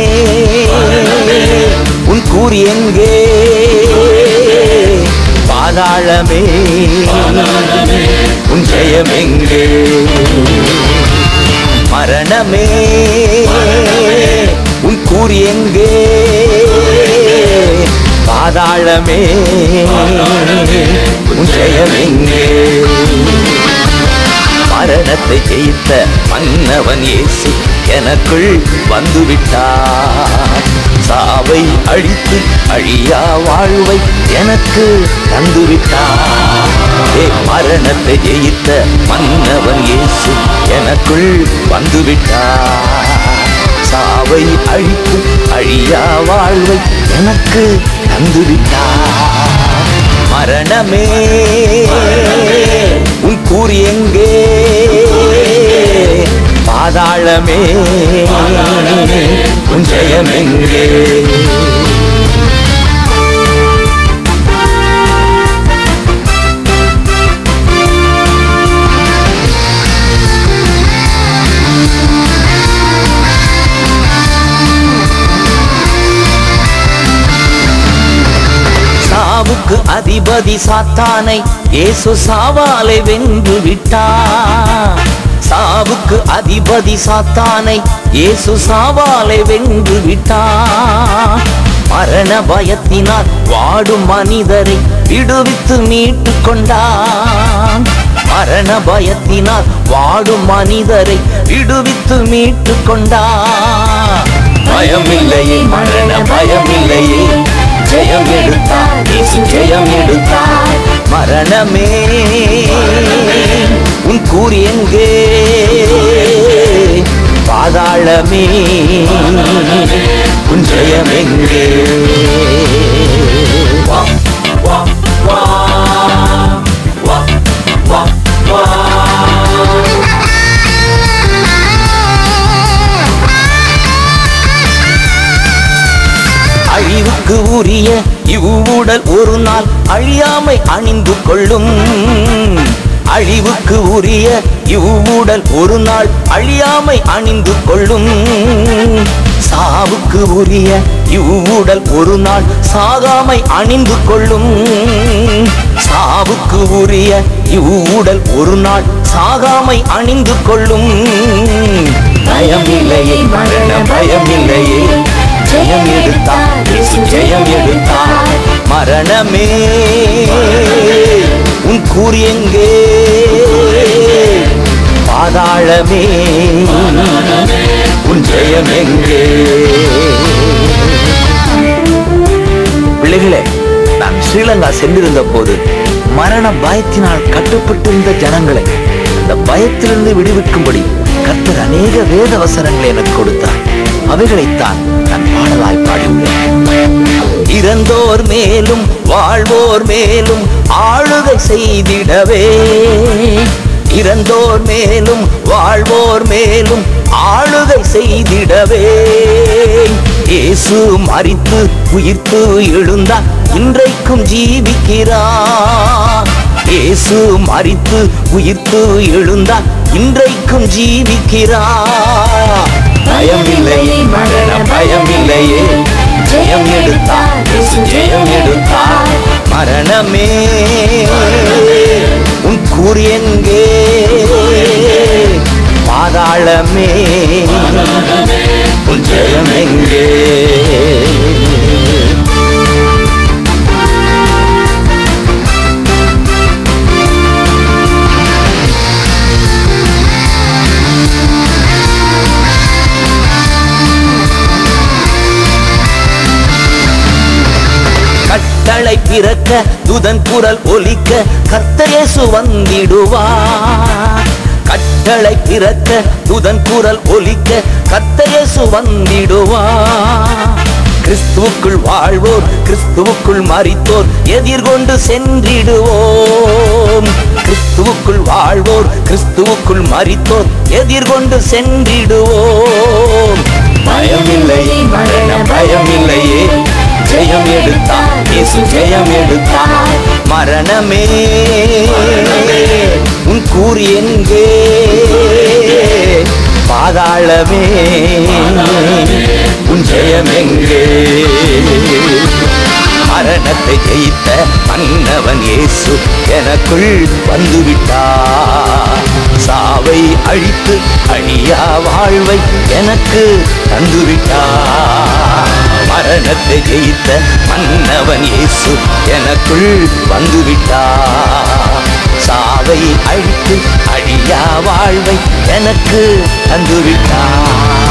உன் கூறி எங்கே பாதாளமே உன் ஜெயம் எங்கே மரணமே உன் கூறி எங்கே பாதாளமே உன் ஜெயம் எங்கே மரணத்தை ஜெயித்த மன்னவன் இயேசு எனக்குள் வந்துவிட்டார் சாவை அழித்து அழியா வாழ்வை எனக்கு தந்துவிட்டார் ஏ மரணத்தை ஜெயித்த மன்னவன் இயேசு எனக்குள் வந்துவிட்டார் சாவை அழித்து அழியா வாழ்வை எனக்கு தந்துவிட்டார் மரணமே உன் கூறி எங்கே பாதாளமே உன் ஜெயம் எங்கே சாவுக்கு அதிபதி சாத்தானை இயேசு சாவாலை வென்று விட்டார் சாவுக்கு அதிபதி சாத்தானை இயேசு சாவாலை வென்று விட்டார் மரண பயத்தினால் வாடும் மனிதரை விடுவித்து மீட்டு கொண்டான் மரண பயத்தினால் வாடும் மனிதரை விடுவித்து மீட்டு கொண்டான் பயமில்லையே மரண பயமில்லையே ஜெயம் எடுத்தார் இயேசு ஜெயம் எடுத்தார் மரணமே உன் கூறி எங்கே பாதாளமே உன் ஜெயம் எங்கே வா வா வா வா வா வா அழிவுக்கு உரிய இவ்வுடல் ஒரு நாள் அழியாமை அணிந்து கொள்ளும் அழிவுக்கு உரிய இவ்வுடல் ஒரு நாள் அழியாமை அணிந்து கொள்ளும் சாவுக்கு உரிய இவ்வுடல் ஒரு நாள் சாகாமை அணிந்து கொள்ளும் சாவுக்கு உரிய இவ்வுடல் ஒரு நாள் சாகாமை அணிந்து கொள்ளும் பயமில்லையே மரண பயமில்லையே ஜெயம் எடுத்தார் இயேசு ஜெயம் எடுத்தார் மரணமே உன் கூறி எங்கே பாதாளமே உன் ஜெயம் எங்கே பிள்ளைகளே நான் ஸ்ரீலங்கா சென்றிருந்த போது மரண பயத்தினால் கட்டுப்பட்டிருந்த ஜனங்களை அந்த பயத்திலிருந்து விடுவிக்கும்படி கர்த்தர் அநேக வேத வசனங்களை எனக்கு கொடுத்தார் அவைகளைத்தான் நான் பாடலாய் பாடியுள்ளேன் இறந்தோர் மேலும் வாழ்வோர் மேலும் ஆளுகை செய்திடவே இறந்தோர் மேலும் வாழ்வோர் மேலும் ஆளுகை செய்திடவே இயேசு மரித்து உயிர்த்து எழுந்தார் இன்றைக்கும் ஜீவிக்கிறார் இயேசு மரித்து உயிர்த்து எழுந்தார் இன்றைக்கும் ஜீவிக்கிறார் பயமில்லையே மரண பயமில்லையே ஜெயம் எடுத்தார் இயேசு ஜெயம் எடுத்தார் மரணமே உன் கூறி எங்கே பாதாளமே உன் ஜெயம் எங்கே கட்டளை பிறக்க துதன் குரல் ஒலிக்க கர்த்தரேசு வந்திடுவார் கட்டளை பிறக்க துதன் குரல் ஒலிக்க கர்த்தரேசு வந்திடுவார் கிறிஸ்துவுக்குள் வாழ்வோர் கிறிஸ்துவுக்குள் மரித்தோர் எதிர்கொண்டு சென்றிடுவோம் கிறிஸ்துவுக்குள் வாழ்வோர் கிறிஸ்துவுக்குள் மரித்தோர் எதிர்கொண்டு சென்றிடுவோம் பயமில்லையே மரண பயமில்லையே ஜெயம் எடுத்தார் இயேசு ஜெயம் எடுத்தார் மரணமே உன் கூறி எங்கே பாதாளமே உன் ஜெயம் எனக்குள் வந்துவிட்டார் சாவை அழித்து அழியா வாழ்வை எனக்கு தந்துவிட்டார் மரணத்தை ஜெயித்த மன்னவன் இயேசு எனக்குள் வந்துவிட்டார் சாவை அழித்து அழியா வாழ்வை எனக்கு தந்துவிட்டார்